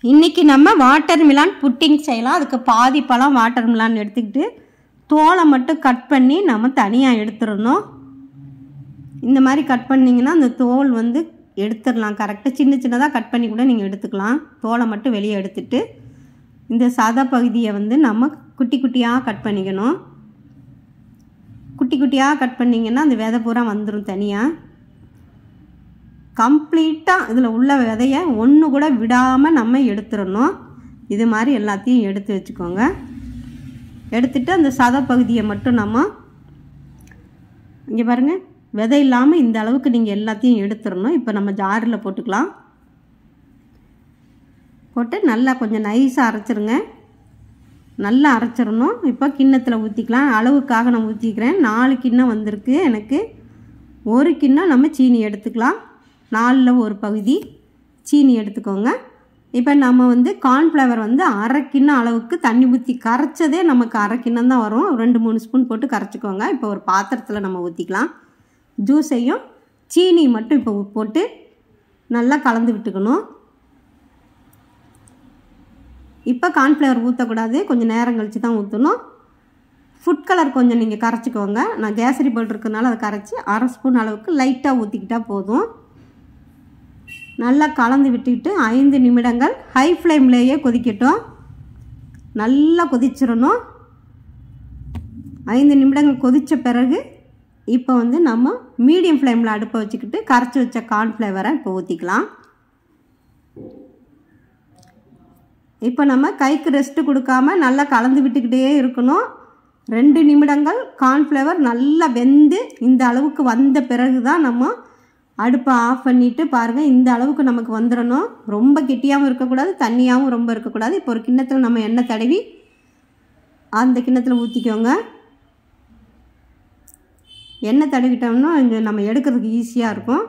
இன்றைக்கி நம்ம water Milan pudding செய்யலாம் அதுக்கு பாதி பழம் வாட்டர் மிலான் எடுத்துக்கிட்டு தோலை மட்டும் கட் பண்ணி நம்ம தனியாக எடுத்துடணும் இந்த மாதிரி கட் பண்ணிங்கன்னா அந்த தோல் வந்து எடுத்துடலாம் கரெக்டாக சின்ன சின்னதாக கட் பண்ணி கூட நீங்கள் எடுத்துக்கலாம் தோலை மட்டும் வெளியே எடுத்துட்டு இந்த சத பகுதியை வந்து நம்ம குட்டி குட்டியாக கட் பண்ணிக்கணும் குட்டி குட்டியாக கட் பண்ணிங்கன்னா அந்த விதை பூரா வந்துடும் தனியாக கம்ப்ளீட்டாக இதில் உள்ள விதையை ஒன்று கூட விடாமல் நம்ம எடுத்துடணும் இது மாதிரி எல்லாத்தையும் எடுத்து வச்சுக்கோங்க எடுத்துட்டு அந்த சத பகுதியை மட்டும் நம்ம இங்கே பாருங்கள் விதை இல்லாமல் இந்த அளவுக்கு நீங்கள் எல்லாத்தையும் எடுத்துடணும் இப்போ நம்ம ஜாரில் போட்டுக்கலாம் போட்டு நல்லா கொஞ்சம் நைஸாக அரைச்சிருங்க நல்லா அரைச்சிடணும் இப்போ கிண்ணத்தில் ஊற்றிக்கலாம் அளவுக்காக நான் ஊற்றிக்கிறேன் நாலு கிண்ணம் வந்திருக்கு எனக்கு ஒரு கிண்ணம் நம்ம சீனி எடுத்துக்கலாம் நாலில் ஒரு பகுதி சீனி எடுத்துக்கோங்க இப்போ நம்ம வந்து கார்ன்ஃப்ளவர் வந்து அரை கிண்ணம் அளவுக்கு தண்ணி ஊற்றி கரைச்சதே நமக்கு அரை கிண்ணம் தான் வரும் ரெண்டு மூணு ஸ்பூன் போட்டு கரைச்சிக்கோங்க இப்போ ஒரு பாத்திரத்தில் நம்ம ஊற்றிக்கலாம் ஜூஸையும் சீனி மட்டும் இப்போ போட்டு நல்லா கலந்து விட்டுக்கணும் இப்போ கார்ன்ஃப்ளவர் ஊற்றக்கூடாது கொஞ்சம் நேரம் கழித்து தான் ஊற்றணும் ஃபுட் கலர் கொஞ்சம் நீங்கள் கரைச்சிக்கோங்க நான் கேசரி போட்டிருக்கனால அதை கரைச்சி அரை ஸ்பூன் அளவுக்கு லைட்டாக ஊற்றிக்கிட்டால் போதும் நல்லா கலந்து விட்டுக்கிட்டு ஐந்து நிமிடங்கள் ஹை ஃப்ளேம்லேயே கொதிக்கட்டும் நல்லா கொதிச்சிடணும் ஐந்து நிமிடங்கள் கொதித்த பிறகு இப்போ வந்து நம்ம மீடியம் ஃப்ளேமில் அடுப்பை வச்சுக்கிட்டு கரைச்சி வச்ச கார்ன்ஃப்ளவரை இப்போ ஊற்றிக்கலாம் இப்போ நம்ம கைக்கு ரெஸ்ட்டு கொடுக்காம நல்லா கலந்து விட்டுக்கிட்டே இருக்கணும் ரெண்டு நிமிடங்கள் கார்ன்ஃப்ளவர் நல்லா வெந்து இந்த அளவுக்கு வந்த பிறகு தான் நம்ம அடுப்பை ஆஃப் பண்ணிவிட்டு பாருங்கள் இந்த அளவுக்கு நமக்கு வந்துடணும் ரொம்ப கெட்டியாகவும் இருக்கக்கூடாது தண்ணியாகவும் ரொம்ப இருக்கக்கூடாது இப்போ ஒரு கிண்ணத்தில் நம்ம எண்ணெய் தடவி அந்த கிண்ணத்தில் ஊற்றிக்கோங்க எண்ணெய் தடவிட்டோம்னா இங்கே நம்ம எடுக்கிறதுக்கு ஈஸியாக இருக்கும்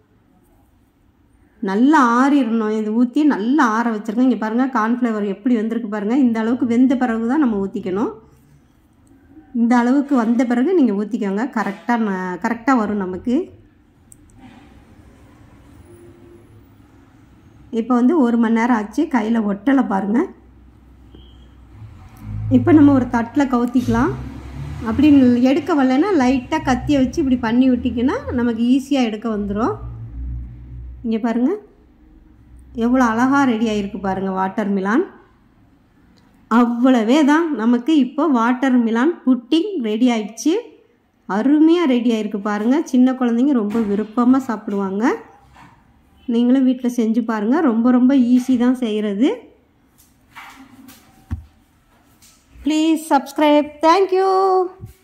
நல்லா ஆறிடணும் இது ஊற்றி நல்லா ஆற வச்சுருக்கோம் இங்கே பாருங்கள் கார்ன்ஃப்ளவர் எப்படி வந்திருக்கு பாருங்கள் இந்த அளவுக்கு வெந்த பிறகு தான் நம்ம ஊற்றிக்கணும் இந்த அளவுக்கு வந்த பிறகு நீங்கள் ஊற்றிக்கோங்க கரெக்டாக கரெக்டாக வரும் நமக்கு இப்போ வந்து ஒரு மணி நேரம் ஆச்சு கையில் ஒட்டலை பாருங்கள் இப்போ நம்ம ஒரு தட்டில் கவுத்திக்கலாம் அப்படி எடுக்க வரலன்னா லைட்டாக கத்தியை வச்சு இப்படி பண்ணி விட்டிங்கன்னா நமக்கு ஈஸியாக எடுக்க வந்துடும் இங்கே பாருங்கள் எவ்வளோ அழகாக ரெடி ஆகிருக்கு பாருங்கள் வாட்டர் மிலான் அவ்வளவே தான் நமக்கு இப்போ வாட்டர் மிலான் புட்டிங் ரெடி ஆயிடுச்சு அருமையாக ரெடி ஆகிருக்கு பாருங்கள் சின்ன குழந்தைங்க ரொம்ப விருப்பமாக சாப்பிடுவாங்க நீங்களும் வீட்டில் செஞ்சு பாருங்கள் ரொம்ப ரொம்ப ஈஸி தான் செய்கிறது ப்ளீஸ் சப்ஸ்கிரைப் தேங்க்யூ